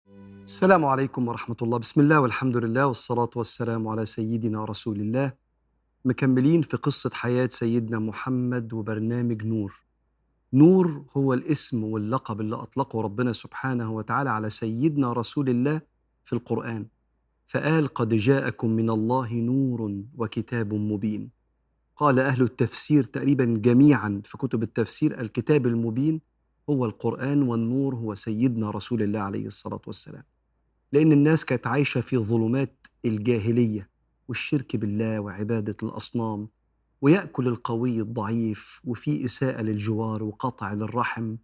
السلام عليكم ورحمة الله بسم الله والحمد لله والصلاة والسلام على سيدنا رسول الله مكملين في قصة حياة سيدنا محمد وبرنامج نور نور هو الاسم واللقب اللي أطلقه ربنا سبحانه وتعالى على سيدنا رسول الله في القرآن فقال قد جاءكم من الله نور وكتاب مبين قال أهل التفسير تقريبا جميعا في كتب التفسير الكتاب المبين هو القرآن والنور هو سيدنا رسول الله عليه الصلاة والسلام لأن الناس كانت عايشة في ظلمات الجاهلية والشرك بالله وعبادة الأصنام ويأكل القوي الضعيف وفي إساءة للجوار وقطع للرحم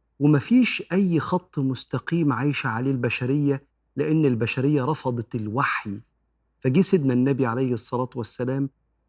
ومفيش أي خط مستقيم عايشة عليه البشرية لأن البشرية رفضت الوحي فجه سيدنا النبي عليه الصلاة والسلام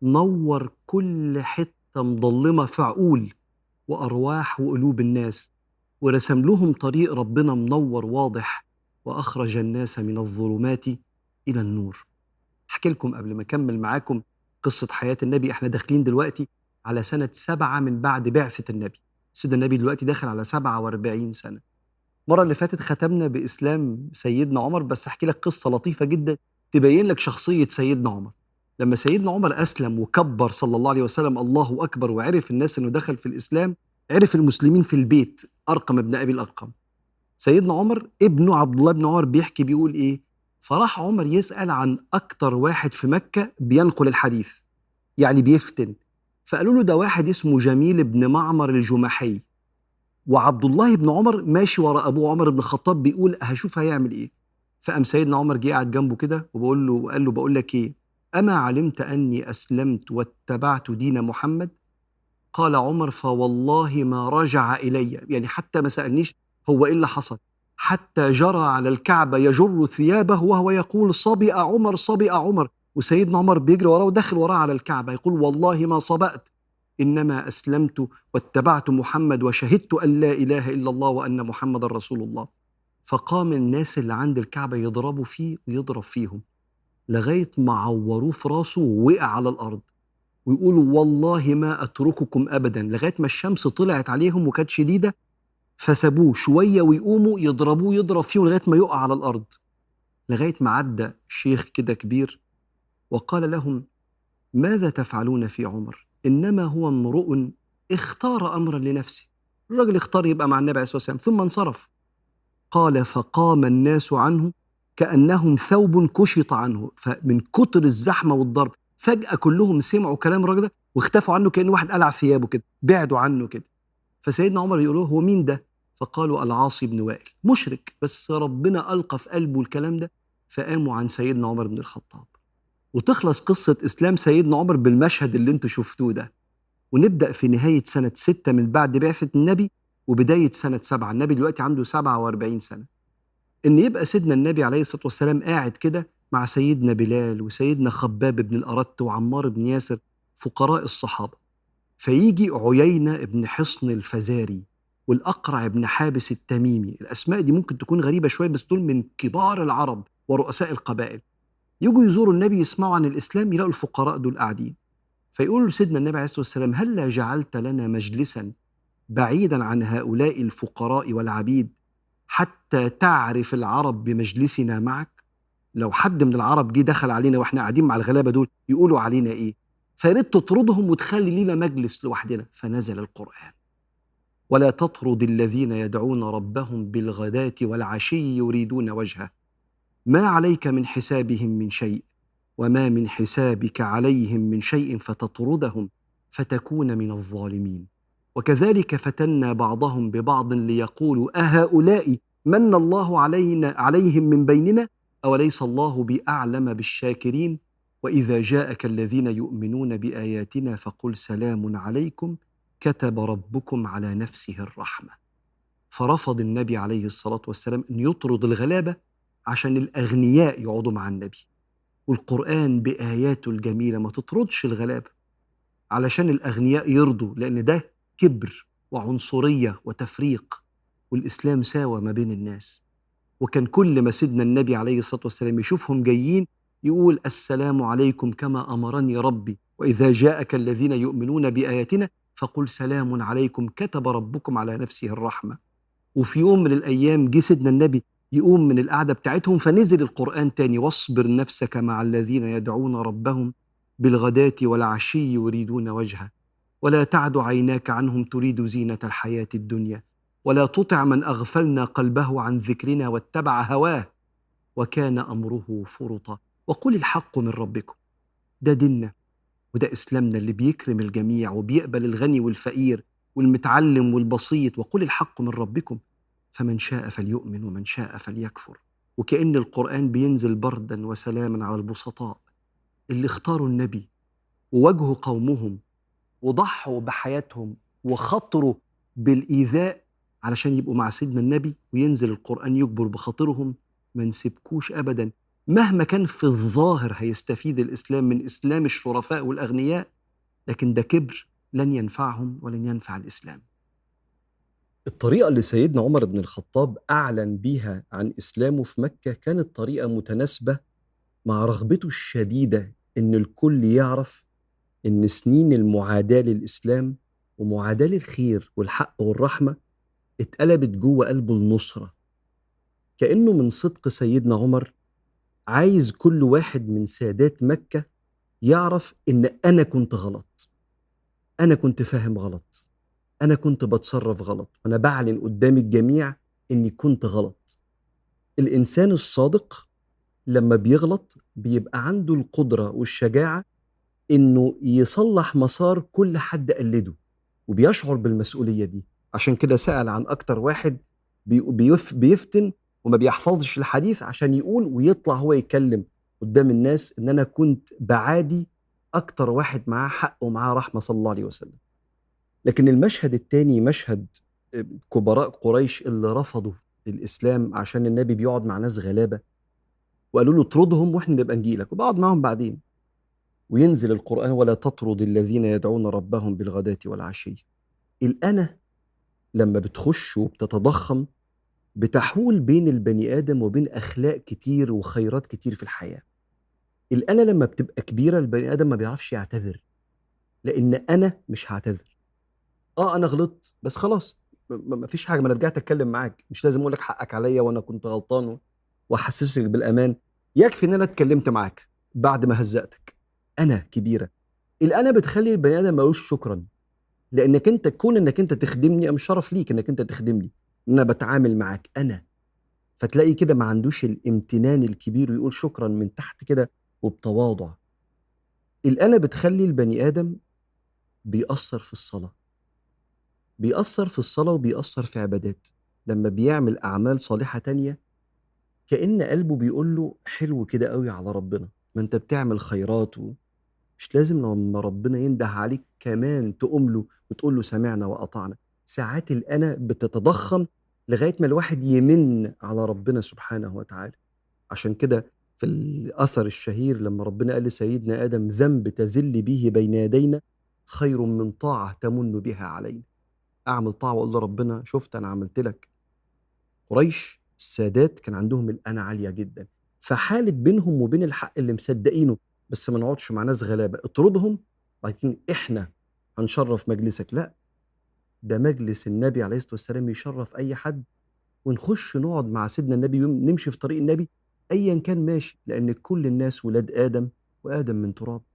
نور كل حتة مضلمة في عقول وأرواح وقلوب الناس ورسم لهم طريق ربنا منور واضح وأخرج الناس من الظلمات إلى النور أحكي لكم قبل ما أكمل معاكم قصة حياة النبي احنا داخلين دلوقتي على سنة سبعة من بعد بعثة النبي سيدنا النبي دلوقتي داخل على سبعة واربعين سنة المرة اللي فاتت ختمنا بإسلام سيدنا عمر بس أحكي لك قصة لطيفة جدا تبين لك شخصية سيدنا عمر لما سيدنا عمر أسلم وكبر صلى الله عليه وسلم الله أكبر وعرف الناس أنه دخل في الإسلام عرف المسلمين في البيت أرقم ابن أبي الأرقم سيدنا عمر ابنه عبد الله بن عمر بيحكي بيقول إيه فراح عمر يسأل عن أكتر واحد في مكة بينقل الحديث يعني بيفتن فقالوا له ده واحد اسمه جميل بن معمر الجمحي وعبد الله بن عمر ماشي ورا ابوه عمر بن الخطاب بيقول هشوف هيعمل ايه فقام سيدنا عمر جه قاعد جنبه كده وبقول له قال له بقول لك ايه اما علمت اني اسلمت واتبعت دين محمد قال عمر فوالله ما رجع الي يعني حتى ما سالنيش هو ايه اللي حصل حتى جرى على الكعبه يجر ثيابه وهو يقول صبئ عمر صبئ عمر وسيدنا عمر بيجري وراه ودخل وراه على الكعبه يقول والله ما صبأت انما اسلمت واتبعت محمد وشهدت ان لا اله الا الله وان محمد رسول الله فقام الناس اللي عند الكعبه يضربوا فيه ويضرب فيهم لغايه ما عوروه في راسه ووقع على الارض ويقولوا والله ما اترككم ابدا لغايه ما الشمس طلعت عليهم وكانت شديده فسابوه شويه ويقوموا يضربوه يضرب فيه لغايه ما يقع على الارض لغايه ما عدى شيخ كده كبير وقال لهم ماذا تفعلون في عمر انما هو امرؤ اختار امرا لنفسه الرجل اختار يبقى مع النبي عليه الصلاه والسلام ثم انصرف قال فقام الناس عنه كانهم ثوب كشط عنه فمن كتر الزحمه والضرب فجاه كلهم سمعوا كلام الراجل ده واختفوا عنه كان واحد قلع ثيابه كده بعدوا عنه كده فسيدنا عمر يقول له هو مين ده فقالوا العاصي بن وائل مشرك بس ربنا القى في قلبه الكلام ده فقاموا عن سيدنا عمر بن الخطاب وتخلص قصة إسلام سيدنا عمر بالمشهد اللي انتوا شفتوه ده ونبدأ في نهاية سنة ستة من بعد بعثة النبي وبداية سنة سبعة النبي دلوقتي عنده سبعة واربعين سنة إن يبقى سيدنا النبي عليه الصلاة والسلام قاعد كده مع سيدنا بلال وسيدنا خباب بن الأرت وعمار بن ياسر فقراء الصحابة فيجي عيينة بن حصن الفزاري والأقرع بن حابس التميمي الأسماء دي ممكن تكون غريبة شوية بس دول من كبار العرب ورؤساء القبائل يجوا يزوروا النبي يسمعوا عن الاسلام يلاقوا الفقراء دول قاعدين فيقولوا لسيدنا النبي عليه الصلاه والسلام هلا جعلت لنا مجلسا بعيدا عن هؤلاء الفقراء والعبيد حتى تعرف العرب بمجلسنا معك لو حد من العرب جه دخل علينا واحنا قاعدين مع الغلابه دول يقولوا علينا ايه فياريت تطردهم وتخلي لينا مجلس لوحدنا فنزل القران ولا تطرد الذين يدعون ربهم بالغداه والعشي يريدون وجهه ما عليك من حسابهم من شيء وما من حسابك عليهم من شيء فتطردهم فتكون من الظالمين وكذلك فتنا بعضهم ببعض ليقولوا اهؤلاء من الله علينا عليهم من بيننا اوليس الله باعلم بالشاكرين واذا جاءك الذين يؤمنون باياتنا فقل سلام عليكم كتب ربكم على نفسه الرحمه فرفض النبي عليه الصلاه والسلام ان يطرد الغلابه عشان الأغنياء يقعدوا مع النبي والقرآن بآياته الجميلة ما تطردش الغلابة علشان الأغنياء يرضوا لأن ده كبر وعنصرية وتفريق والإسلام ساوى ما بين الناس وكان كل ما سيدنا النبي عليه الصلاة والسلام يشوفهم جايين يقول السلام عليكم كما أمرني ربي وإذا جاءك الذين يؤمنون بآياتنا فقل سلام عليكم كتب ربكم على نفسه الرحمة وفي يوم من الأيام جه سيدنا النبي يقوم من القعدة بتاعتهم فنزل القرآن تاني واصبر نفسك مع الذين يدعون ربهم بالغداة والعشي يريدون وجهه ولا تعد عيناك عنهم تريد زينة الحياة الدنيا ولا تطع من أغفلنا قلبه عن ذكرنا واتبع هواه وكان أمره فرطا وقل الحق من ربكم ده ديننا وده إسلامنا اللي بيكرم الجميع وبيقبل الغني والفقير والمتعلم والبسيط وقل الحق من ربكم فمن شاء فليؤمن ومن شاء فليكفر وكأن القرآن بينزل بردا وسلاما على البسطاء اللي اختاروا النبي وواجهوا قومهم وضحوا بحياتهم وخطروا بالإيذاء علشان يبقوا مع سيدنا النبي وينزل القرآن يجبر بخاطرهم ما نسيبكوش أبدا مهما كان في الظاهر هيستفيد الإسلام من إسلام الشرفاء والأغنياء لكن ده كبر لن ينفعهم ولن ينفع الإسلام الطريقة اللي سيدنا عمر بن الخطاب أعلن بيها عن إسلامه في مكة كانت طريقة متناسبة مع رغبته الشديدة إن الكل يعرف إن سنين المعاداة للإسلام ومعاداة للخير والحق والرحمة اتقلبت جوه قلبه النصرة كأنه من صدق سيدنا عمر عايز كل واحد من سادات مكة يعرف إن أنا كنت غلط أنا كنت فاهم غلط أنا كنت بتصرف غلط أنا بعلن قدام الجميع إني كنت غلط الإنسان الصادق لما بيغلط بيبقى عنده القدرة والشجاعة إنه يصلح مسار كل حد قلده وبيشعر بالمسؤولية دي عشان كده سأل عن أكتر واحد بيف بيفتن وما بيحفظش الحديث عشان يقول ويطلع هو يتكلم قدام الناس إن أنا كنت بعادي أكتر واحد معاه حق ومعاه رحمة صلى الله عليه وسلم لكن المشهد الثاني مشهد كبراء قريش اللي رفضوا الإسلام عشان النبي بيقعد مع ناس غلابة وقالوا له اطردهم واحنا نبقى نجيلك وبقعد معاهم بعدين وينزل القرآن ولا تطرد الذين يدعون ربهم بالغداة والعشي الأنا لما بتخش وبتتضخم بتحول بين البني آدم وبين أخلاق كتير وخيرات كتير في الحياة الأنا لما بتبقى كبيرة البني آدم ما بيعرفش يعتذر لأن أنا مش هعتذر اه انا غلطت بس خلاص ما فيش حاجه ما انا رجعت اتكلم معاك مش لازم اقول لك حقك عليا وانا كنت غلطان واحسسك بالامان يكفي ان انا اتكلمت معاك بعد ما هزقتك انا كبيره الانا بتخلي البني ادم ما يقولش شكرا لانك انت كون انك انت تخدمني مش شرف ليك انك انت تخدمني ان انا بتعامل معاك انا فتلاقي كده ما عندوش الامتنان الكبير ويقول شكرا من تحت كده وبتواضع الانا بتخلي البني ادم بيأثر في الصلاه بيأثر في الصلاة وبيأثر في عبادات لما بيعمل أعمال صالحة تانية كأن قلبه بيقول له حلو كده قوي على ربنا ما انت بتعمل خيرات و... مش لازم لما ربنا ينده عليك كمان تقوم له وتقول له سمعنا وأطعنا ساعات الأنا بتتضخم لغاية ما الواحد يمن على ربنا سبحانه وتعالى عشان كده في الأثر الشهير لما ربنا قال لسيدنا آدم ذنب تذل به بين يدينا خير من طاعة تمن بها علينا اعمل طاعه واقول لربنا شفت انا عملت لك قريش السادات كان عندهم الانا عاليه جدا فحالت بينهم وبين الحق اللي مصدقينه بس ما نقعدش مع ناس غلابه اطردهم بعدين احنا هنشرف مجلسك لا ده مجلس النبي عليه الصلاه والسلام يشرف اي حد ونخش نقعد مع سيدنا النبي نمشي في طريق النبي ايا كان ماشي لان كل الناس ولاد ادم وادم من تراب